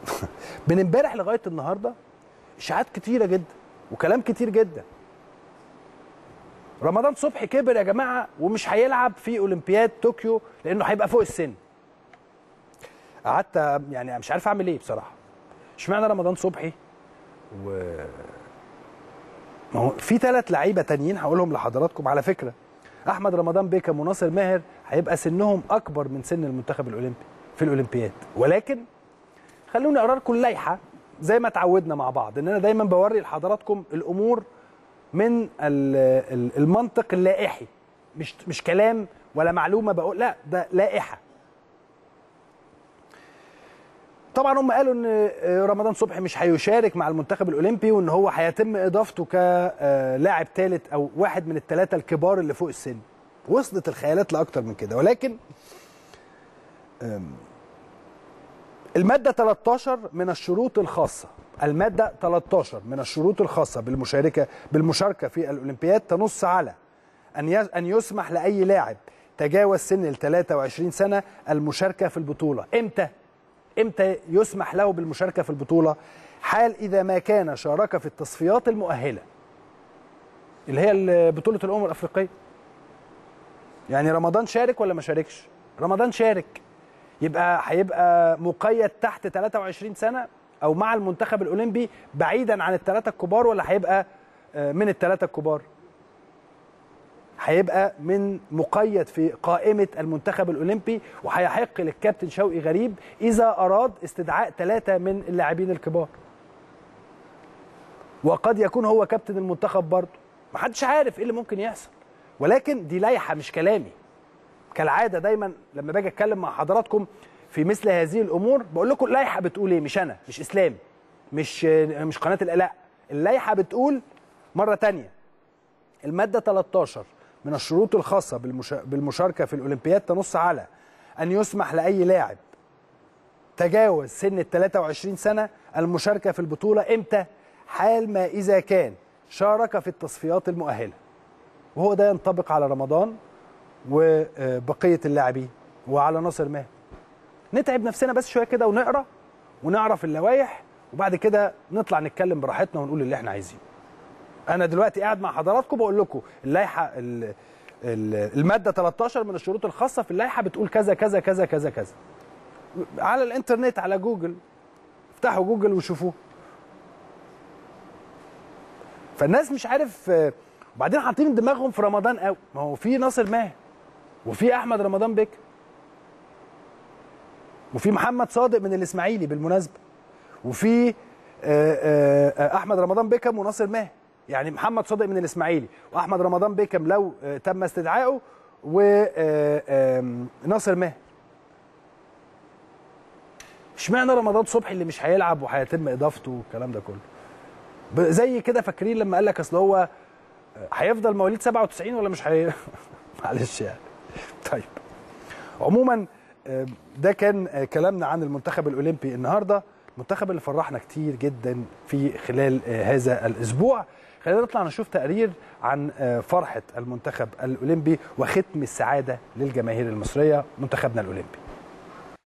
من امبارح لغايه النهارده اشاعات كتيره جدا وكلام كتير جدا رمضان صبحي كبر يا جماعه ومش هيلعب في اولمبياد طوكيو لانه هيبقى فوق السن قعدت يعني مش عارف اعمل ايه بصراحه اشمعنى رمضان صبحي و ما هو في ثلاث لعيبه تانيين هقولهم لحضراتكم على فكره احمد رمضان بيكم وناصر ماهر هيبقى سنهم اكبر من سن المنتخب الاولمبي في الاولمبياد ولكن خلوني اقرا لكم اللائحه زي ما اتعودنا مع بعض ان انا دايما بوري لحضراتكم الامور من ال- ال- المنطق اللائحي مش مش كلام ولا معلومه بقول لا ده لائحه طبعا هم قالوا ان رمضان صبحي مش هيشارك مع المنتخب الاولمبي وان هو هيتم اضافته كلاعب ثالث او واحد من الثلاثه الكبار اللي فوق السن وصلت الخيالات لاكتر من كده ولكن أم، الماده 13 من الشروط الخاصه الماده 13 من الشروط الخاصه بالمشاركه بالمشاركه في الاولمبياد تنص على ان يس- ان يسمح لاي لاعب تجاوز سن ال 23 سنه المشاركه في البطوله امتى امتى يسمح له بالمشاركه في البطوله حال اذا ما كان شارك في التصفيات المؤهله اللي هي ال- بطوله الامم الافريقيه يعني رمضان شارك ولا ما شاركش رمضان شارك يبقى هيبقى مقيد تحت 23 سنه او مع المنتخب الاولمبي بعيدا عن الثلاثه الكبار ولا هيبقى آه، من الثلاثه الكبار هيبقى من مقيد في قائمة المنتخب الأولمبي وهيحق للكابتن شوقي غريب إذا أراد استدعاء ثلاثة من اللاعبين الكبار وقد يكون هو كابتن المنتخب برضه محدش عارف ايه اللي ممكن يحصل ولكن دي لائحة مش كلامي كالعادة دايما لما باجي اتكلم مع حضراتكم في مثل هذه الامور بقول لكم اللائحة بتقول ايه مش انا مش اسلام مش مش قناة لا اللائحة بتقول مرة تانية المادة 13 من الشروط الخاصة بالمشا- بالمشاركة في الأولمبياد تنص على أن يسمح لأي لاعب تجاوز سن ال 23 سنة المشاركة في البطولة إمتى؟ حال ما إذا كان شارك في التصفيات المؤهلة وهو ده ينطبق على رمضان وبقية اللاعبين وعلى ناصر ماهر نتعب نفسنا بس شوية كده ونقرأ ونعرف اللوائح وبعد كده نطلع نتكلم براحتنا ونقول اللي احنا عايزينه انا دلوقتي قاعد مع حضراتكم بقول لكم اللائحه ال- ال- الماده 13 من الشروط الخاصه في اللائحه بتقول كذا كذا كذا كذا كذا على الانترنت على جوجل افتحوا جوجل وشوفوه فالناس مش عارف آه، وبعدين حاطين دماغهم في رمضان قوي ما هو في ناصر ماهر وفي احمد رمضان بك وفي محمد صادق من الاسماعيلي بالمناسبه وفي آه، آه، آه، احمد رمضان بيكم وناصر ماهر يعني محمد صادق من الاسماعيلي واحمد رمضان بيكم لو آه، تم استدعائه وناصر ماهر اشمعنى رمضان صبحي اللي مش هيلعب وهيتم اضافته والكلام ده كله ب- زي كده فاكرين لما قال لك اصل هو آه، هيفضل مواليد 97 ولا مش هي معلش يعني طيب عموما آه، ده كان آه، كلامنا عن المنتخب الاولمبي النهارده المنتخب اللي فرحنا كتير جدا في خلال آه، هذا الاسبوع خلينا نطلع نشوف تقرير عن آه، فرحه المنتخب الاولمبي وختم السعاده للجماهير المصريه منتخبنا الاولمبي